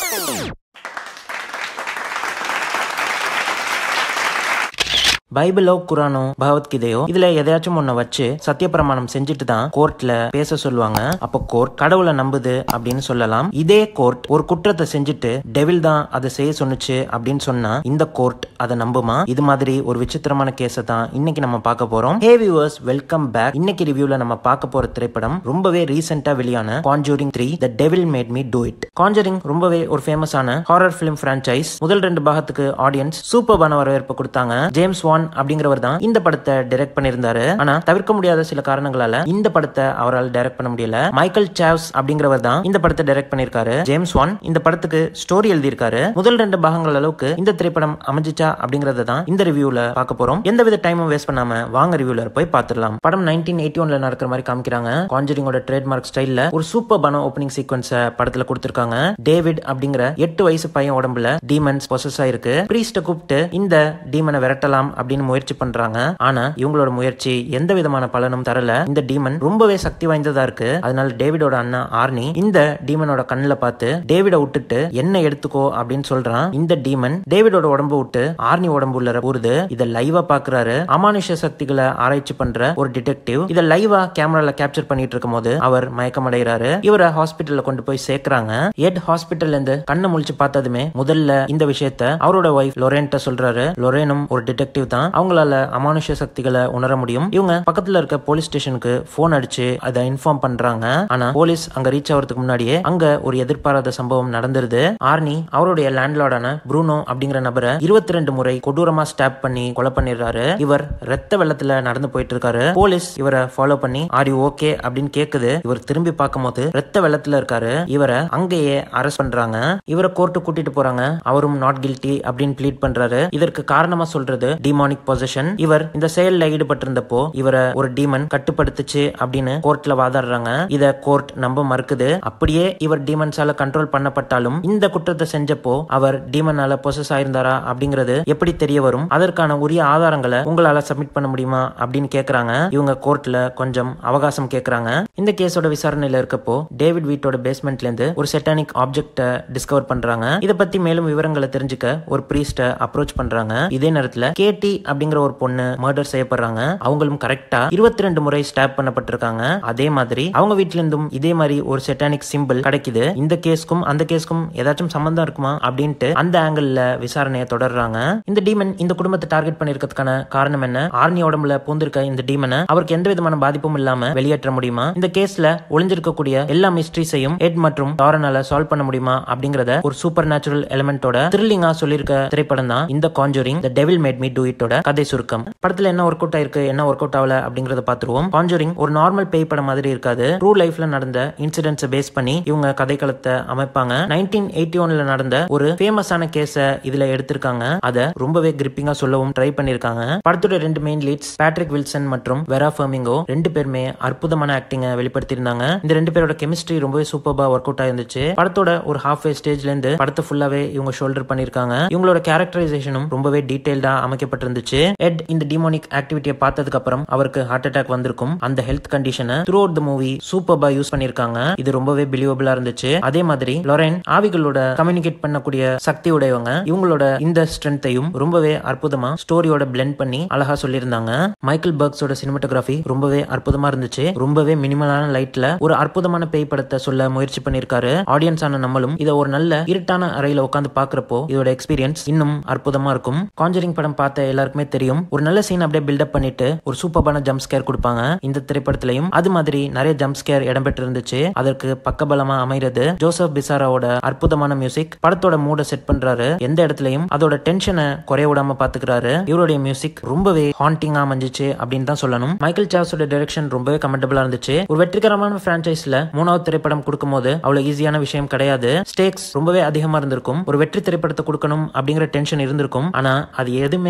பைபிளோ குரானோ பகவத்கீதையோ இதுல எதையாச்சும் ஒன்ன வச்சு சத்தியப்பிரமாணம் செஞ்சுட்டு தான் கோர்ட்ல பேச சொல்லுவாங்க அப்போ கோர்ட் கடவுளை நம்புது அப்படின்னு சொல்லலாம் இதே கோர்ட் ஒரு குற்றத்தை செஞ்சுட்டு டெவில் தான் அதை செய்ய சொன்னுச்சு அப்படின்னு சொன்னா இந்த கோர்ட் அதை நம்புமா இது மாதிரி ஒரு விசித்திரமான கேஸை தான் இன்னைக்கு நம்ம பார்க்க போறோம் ஹே வியூவர்ஸ் வெல்கம் பேக் இன்னைக்கு ரிவ்யூல நம்ம பார்க்க போற திரைப்படம் ரொம்பவே ரீசெண்டா வெளியான Conjuring three the devil made me do it Conjuring ரொம்பவே ஒரு ஃபேமஸான ஹாரர் ஃபிலிம் பிரான்ச்சைஸ் முதல் ரெண்டு பாகத்துக்கு ஆடியன்ஸ் சூப்பர்பான வரவேற்பு கொடுத்தாங்க ஜேம்ஸ் வான் அப்படிங்கிறவர் தான் இந்த படத்தை டைரக்ட் பண்ணியிருந்தாரு ஆனா தவிர்க்க முடியாத சில காரணங்களால இந்த படத்தை அவரால் டைரக்ட் பண்ண முடியல மைக்கேல் சாவ்ஸ் அப்படிங்கிறவர் தான் இந்த படத்தை டைரக்ட் பண்ணிருக்காரு ஜேம்ஸ் வான் இந்த படத்துக்கு ஸ்டோரி எழுதியிருக்காரு முதல் ரெண்டு பாகங்கள் அளவுக்கு இந்த திரைப்படம் அமைஞ்சிச்சா அப்படிங்கறத தான் இந்த ரிவ்யூல பார்க்க போறோம் எந்தவித டைமும் வேஸ்ட் பண்ணாம வாங்க ரிவ்யூல போய் பார்த்துடலாம் படம் நைன்டீன் எயிட்டி ஒன்ல நடக்கிற மாதிரி காமிக்கிறாங்க கான்ஜரிங்கோட ட்ரேட்மார்க் ஸ்டைல்ல ஒரு சூப்பர் பன ஓப்பனிங் சீக்வன்ஸ படத்துல கொடுத்திருக்காங்க டேவிட் அப்படிங்கிற எட்டு வயசு பையன் உடம்புல டீமன்ஸ் பொசஸ் ஆயிருக்கு பிரீஸ்ட கூப்பிட்டு இந்த டீமனை விரட்டலாம் அப்படின்னு முயற்சி பண்றாங்க ஆனா இவங்களோட முயற்சி எந்த விதமான பலனும் தரல இந்த டீமன் ரொம்பவே சக்தி வாய்ந்ததா இருக்கு அதனால டேவிடோட அண்ணா ஆர்னி இந்த டீமனோட கண்ணுல பார்த்து டேவிட விட்டுட்டு என்ன எடுத்துக்கோ அப்படின்னு சொல்றான் இந்த டீமன் டேவிடோட உடம்பு விட்டு ஆர்னி உடம்பு உள்ள ஊறுது இத லைவா பாக்குறாரு அமானுஷ சக்திகளை ஆராய்ச்சி பண்ற ஒரு டிடெக்டிவ் இத லைவா கேமரால கேப்சர் பண்ணிட்டு இருக்கும் போது அவர் மயக்கம் அடைகிறாரு இவரை ஹாஸ்பிட்டல்ல கொண்டு போய் சேர்க்கறாங்க எட் ஹாஸ்பிட்டல்ல இருந்து கண்ணை முழிச்சு பார்த்ததுமே முதல்ல இந்த விஷயத்த அவரோட ஒய்ஃப் லொரேன்ட்ட சொல்றாரு லொரேனும் ஒரு டிடெக்டிவ் தான் அவங்களால அமானுஷ சக்திகளை உணர முடியும் இவங்க பக்கத்துல இருக்க போலீஸ் ஸ்டேஷனுக்கு போன் அடிச்சு அதை இன்ஃபார்ம் பண்றாங்க ஆனா போலீஸ் அங்க ரீச் ஆகிறதுக்கு முன்னாடியே அங்க ஒரு எதிர்பாராத சம்பவம் நடந்துருது ஆர்னி அவருடைய லேண்ட்லார்டான ப்ரூனோ அப்படிங்கிற நபரை இருபத்தி ரெண்டு முறை கொடூரமா ஸ்டாப் பண்ணி கொலை பண்ணிடுறாரு இவர் ரத்த வெள்ளத்துல நடந்து போயிட்டு இருக்காரு போலீஸ் இவரை ஃபாலோ பண்ணி ஆர் யூ ஓகே அப்படின்னு கேக்குது இவர் திரும்பி பார்க்கும்போது ரத்த வெள்ளத்துல இருக்காரு இவரை அங்கேயே அரெஸ்ட் பண்றாங்க இவரை கோர்ட்டு கூட்டிட்டு போறாங்க அவரும் நாட் கில்ட்டி அப்படின்னு ப்ளீட் பண்றாரு இதற்கு காரணமா சொல்றது டிமானிக் பொசிஷன் இவர் இந்த செயல்ல ஈடுபட்டிருந்தப்போ இவரை ஒரு டீமன் கட்டுப்படுத்துச்சு அப்படின்னு கோர்ட்ல வாதாடுறாங்க இத கோர்ட் நம்ப மறுக்குது அப்படியே இவர் டீமன்ஸால கண்ட்ரோல் பண்ணப்பட்டாலும் இந்த குற்றத்தை செஞ்சப்போ அவர் டீமனால பொசஸ் ஆயிருந்தாரா அப்படிங்கிறது எப்படி தெரிய வரும் அதற்கான உரிய ஆதாரங்களை உங்களால சப்மிட் பண்ண முடியுமா அப்படின்னு கேக்குறாங்க இவங்க கோர்ட்ல கொஞ்சம் அவகாசம் கேக்குறாங்க இந்த கேஸோட விசாரணையில இருக்கப்போ டேவிட் வீட்டோட பேஸ்மெண்ட்ல இருந்து ஒரு செட்டானிக் ஆப்ஜெக்ட டிஸ்கவர் பண்றாங்க இத பத்தி மேலும் விவரங்களை தெரிஞ்சுக்க ஒரு பிரீஸ்ட அப்ரோச் பண்றாங்க இதே நேரத்துல கேடி அப்படிங்கிற ஒரு பொண்ணு மர்டர் செய்யப்படுறாங்க அவங்களும் கரெக்டா இருபத்தி ரெண்டு முறை ஸ்டாப் பண்ணப்பட்டிருக்காங்க அதே மாதிரி அவங்க வீட்ல இருந்தும் இதே மாதிரி ஒரு செட்டானிக் சிம்பிள் கிடைக்குது இந்த கேஸ்க்கும் அந்த கேஸ்க்கும் ஏதாச்சும் சம்பந்தம் இருக்குமா அப்படின்ட்டு அந்த ஆங்கிள் விசாரணையை தொடர்றாங்க இந்த டீமன் இந்த குடும்பத்தை டார்கெட் பண்ணிருக்கிறதுக்கான காரணம் என்ன ஆர்னி உடம்புல பூந்திருக்க இந்த டீமனை அவருக்கு எந்த விதமான பாதிப்பும் இல்லாம வெளியேற்ற முடியுமா இந்த கேஸ்ல ஒளிஞ்சிருக்கக்கூடிய எல்லா மிஸ்ட்ரிஸையும் எட் மற்றும் டாரனால சால்வ் பண்ண முடியுமா அப்படிங்கறத ஒரு சூப்பர் நேச்சுரல் எலிமெண்டோட த்ரில்லிங்கா சொல்லியிருக்க திரைப்படம் தான் இந்த Conjuring the devil made me do இட்டோட கதை சுருக்கம் படத்துல என்ன ஒர்க் அவுட் ஆயிருக்கு என்ன ஒர்க் அவுட் ஆகல அப்படிங்கறத பாத்துருவோம் கான்ஜூரிங் ஒரு நார்மல் பேய் படம் மாதிரி இருக்காது ட்ரூ லைஃப்ல நடந்த இன்சிடென்ட்ஸ் பேஸ் பண்ணி இவங்க கதைக்களத்தை அமைப்பாங்க நைன்டீன் எயிட்டி ஒன்ல நடந்த ஒரு ஃபேமஸான கேஸ இதுல எடுத்திருக்காங்க அத ரொம்பவே கிரிப்பிங்கா சொல்லவும் ட்ரை பண்ணிருக்காங்க படத்தோட ரெண்டு மெயின் லீட்ஸ் பேட்ரிக் வில்சன் மற்றும் வெரா ஃபர்மிங்கோ ரெண்டு பேருமே அற்புதமான ஆக்டிங்க வெளிப்படுத்தியிருந்தாங்க இந்த ரெண்டு பேரோட கெமிஸ்ட்ரி ரொம்பவே சூப்பர்பா ஒர்க் அவுட் ஆயிருந்துச்சு படத்தோட ஒரு ஹாஃப் வே ஸ்டேஜ்ல இருந்து படத்தை ஃபுல்லாவே இவங்க ஷோல்டர் பண்ணிருக்காங்க இவங்களோட கேரக்டரைசேஷனும் ரொம்பவே டீடைல்டா அமைக்கப்பட்டிருந்துச்சு எட் இந்த டிமோனிக் ஆக்டிவிட்டியை பார்த்ததுக்கு அப்புறம் அவருக்கு ஹார்ட் அட்டாக் வந்திருக்கும் அந்த ஹெல்த் கண்டிஷனை த்ரூ அவுட் த மூவி சூப்பர்பா யூஸ் பண்ணிருக்காங்க இது ரொம்பவே பிலீவபிளா இருந்துச்சு அதே மாதிரி லொரைன் ஆவிகளோட கம்யூனிகேட் பண்ணக்கூடிய சக்தி உடையவங்க இவங்களோட இந்த ஸ்ட்ரென்த்தையும் ரொம்பவே அற்புதமா ஸ்டோரியோட பிளெண்ட் பண்ணி அழகா சொல்லியிருந்தாங்க மைக்கேல் பர்க்ஸோட சினிமாட்டோகிராஃபி ரொம்பவே அற்புதமா இருந்துச்சு ரொம்பவே மினிமலான லைட்ல ஒரு அற்புதமான பேய் படத்தை சொல்ல முயற்சி பண்ணிருக்காரு ஆடியன்ஸ் ஆன நம்மளும் இதை ஒரு நல்ல இருட்டான அறையில உட்காந்து பாக்குறப்போ இதோட எக்ஸ்பீரியன்ஸ் இன்னும் அற்புதமா இருக்கும் கான்ஜரிங் படம் பார்த்த எல்லாருக்குமே தெரியும் ஒரு நல்ல சீன் அப்படியே பில்டப் பண்ணிட்டு ஒரு சூப்பரான ஜம்ப் ஸ்கேர் கொடுப்பாங்க இந்த திரைப்படத்திலையும் அது மாதிரி நிறைய ஜம்ப் ஸ்கேர் இடம்பெற்று இருந்துச்சு அதற்கு பக்கபலமா அமைகிறது ஜோசப் பிசாராவோட அற்புதமான மியூசிக் படத்தோட மூட செட் பண்றாரு எந்த இடத்துலயும் அதோட டென்ஷனை குறைய விடாம பாத்துக்கிறாரு இவருடைய மியூசிக் ரொம்பவே ஹாண்டிங்கா அமைஞ்சிச்சு அப்படின்னு தான் சொல்லணும் மைக்கேல் சார்ஸோட டைரக்ஷன் ரொம்பவே கமெண்டபிளா இருந்துச்சு ஒரு வெற்றிகரமான பிரான்ச்சைஸ்ல மூணாவது திரைப்படம் கொடுக்கும் போது அவ்வளவு ஈஸியான விஷயம் கிடையாது ஸ்டேக்ஸ் ரொம்பவே அதிகமா இருந்திருக்கும் ஒரு வெற்றி திரைப்படத்தை கொடுக்கணும் அப்படிங்கிற டென்ஷன் இருந்திருக்கும் ஆனா அது எதுவுமே அவரோட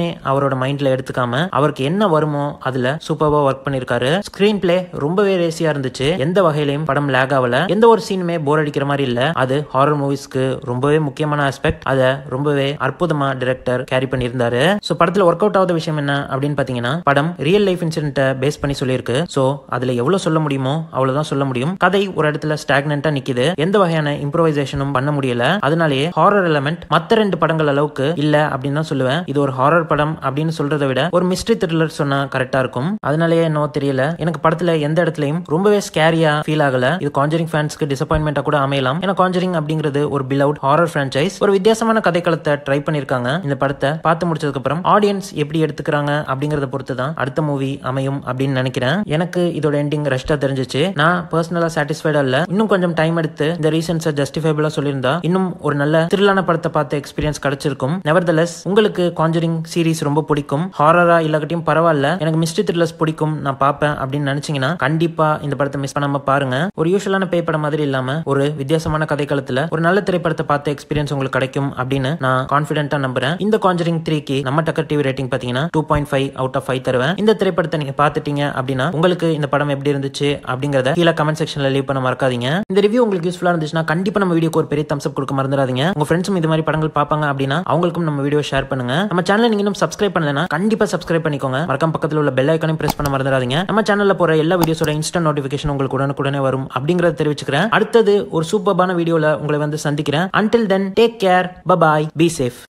அவரோட மைண்ட்ல எடுத்துக்காம அவருக்கு என்ன வருமோ அதுல சூப்பர்வா ஒர்க் பண்ணிருக்காரு ஸ்கிரீன் பிளே ரொம்பவே ரேசியா இருந்துச்சு எந்த வகையிலையும் படம் லேக் ஆகல எந்த ஒரு சீனுமே போர் அடிக்கிற மாதிரி இல்ல அது ஹாரர் மூவிஸ்க்கு ரொம்பவே முக்கியமான ஆஸ்பெக்ட் அதை ரொம்பவே அற்புதமா டிரெக்டர் கேரி பண்ணியிருந்தாரு சோ படத்துல ஒர்க் அவுட் ஆகாத விஷயம் என்ன அப்படின்னு பாத்தீங்கன்னா படம் ரியல் லைஃப் இன்சிடென்ட்டை பேஸ் பண்ணி சொல்லியிருக்கு சோ அதுல எவ்வளவு சொல்ல முடியுமோ அவ்வளவுதான் சொல்ல முடியும் கதை ஒரு இடத்துல ஸ்டாக்னண்டா நிக்குது எந்த வகையான இம்ப்ரோவைசேஷனும் பண்ண முடியல அதனாலேயே ஹாரர் எலமெண்ட் மத்த ரெண்டு படங்கள் அளவுக்கு இல்ல அப்படின்னு தான் சொல்லுவேன் இது ஒரு ஹாரர் படம் அப்படின்னு சொல்றதை விட ஒரு மிஸ்ட்ரி த்ரில்லர் சொன்னா கரெக்டா இருக்கும் அதனாலேயே என்னவோ தெரியல எனக்கு படத்துல எந்த இடத்துலயும் ரொம்பவே ஸ்கேரியா ஃபீல் ஆகல இது காஞ்சரிங் ஃபேன்ஸ்க்கு டிசப்பாயின்மெண்டா கூட அமையலாம் ஏன்னா காஞ்சரிங் அப்படிங்கிறது ஒரு பிலவுட் ஹாரர் பிரான்ச்சைஸ் ஒரு வித்தியாசமான கதைக்களத்தை ட்ரை பண்ணிருக்காங்க இந்த படத்தை பார்த்து முடிச்சதுக்கு அப்புறம் ஆடியன்ஸ் எப்படி எடுத்துக்கிறாங்க அப்படிங்கறத பொறுத்து தான் அடுத்த மூவி அமையும் அப்படின்னு நினைக்கிறேன் எனக்கு இதோட எண்டிங் ரெஸ்டா தெரிஞ்சிச்சு நான் பர்சனலா சாட்டிஸ்ஃபைடா இல்ல இன்னும் கொஞ்சம் டைம் எடுத்து இந்த ரீசன்ஸை ஜஸ்டிஃபைபிளா சொல்லியிருந்தா இன்னும் ஒரு நல்ல த்ரில்லான படத்தை பார்த்த எக்ஸ்பீரியன்ஸ் கிடைச்சிருக்கும் நெவர்தலஸ் உங்களுக்கு காஞ்சரிங் சீரிஸ் ரொம்ப பிடிக்கும் ஹாரரா இல்லாட்டியும் பரவாயில்ல எனக்கு மிஸ்ட்ரி த்ரில்லர்ஸ் பிடிக்கும் நான் பார்ப்பேன் அப்படின்னு நினைச்சீங்கன்னா கண்டிப்பா இந்த படத்தை மிஸ் பண்ணாம பாருங்க ஒரு யூஸ்வலான பே படம் மாதிரி இல்லாம ஒரு வித்தியாசமான கதைக்களத்துல ஒரு நல்ல திரைப்படத்தை பார்த்த எக்ஸ்பீரியன்ஸ் உங்களுக்கு கிடைக்கும் அப்படின்னு நான் கான்பிடென்ட்டா நம்புறேன் இந்த காஞ்சரிங் த்ரீக்கு நம்ம டக்கர் டிவி ரேட்டிங் பாத்தீங்கன்னா two point five out of five தருவேன் இந்த திரைப்படத்தை நீங்க பாத்துட்டீங்க அப்படின்னா உங்களுக்கு இந்த படம் எப்படி இருந்துச்சு அப்படிங்கறத கீழே கமெண்ட் செக்ஷன்ல லீவ் பண்ண மறக்காதீங்க இந்த ரிவ்யூ உங்களுக்கு யூஸ்ஃபுல்லா இருந்துச்சுன்னா கண்டிப்பா நம்ம வீடியோக்கு ஒரு பெரிய தம்ஸ் அப் கொடுக்க மறந்துடாதீங்க உங்க ஃப்ரெண்ட்ஸும் இது மாதிரி படங்கள் பார்ப்பாங்க அப்படின்னா அவங்களுக்கும் நம்ம வீடியோ ஷேர் பண்ணுங்க நம்ம சேனல் நீங்க இன்னும் சப்ஸ்கிரைப் பண்ணலனா கண்டிப்பா சப்ஸ்கிரைப் பண்ணிக்கோங்க மறக்காம பக்கத்துல உள்ள பெல் ஐக்கானையும் பிரஸ் பண்ண மறந்துடாதீங்க நம்ம சேனல்ல போற எல்லா வீடியோஸோட இன்ஸ்டன்ட் நோட்டிபிகேஷன் உங்களுக்கு உடனுக்குடனே வரும் அப்படிங்கறத தெரிவிச்சுக்கிறேன் அடுத்தது ஒரு சூப்பர்பான வீடியோல உங்களை வந்து சந்திக்கிறேன் until then take care bye bye be safe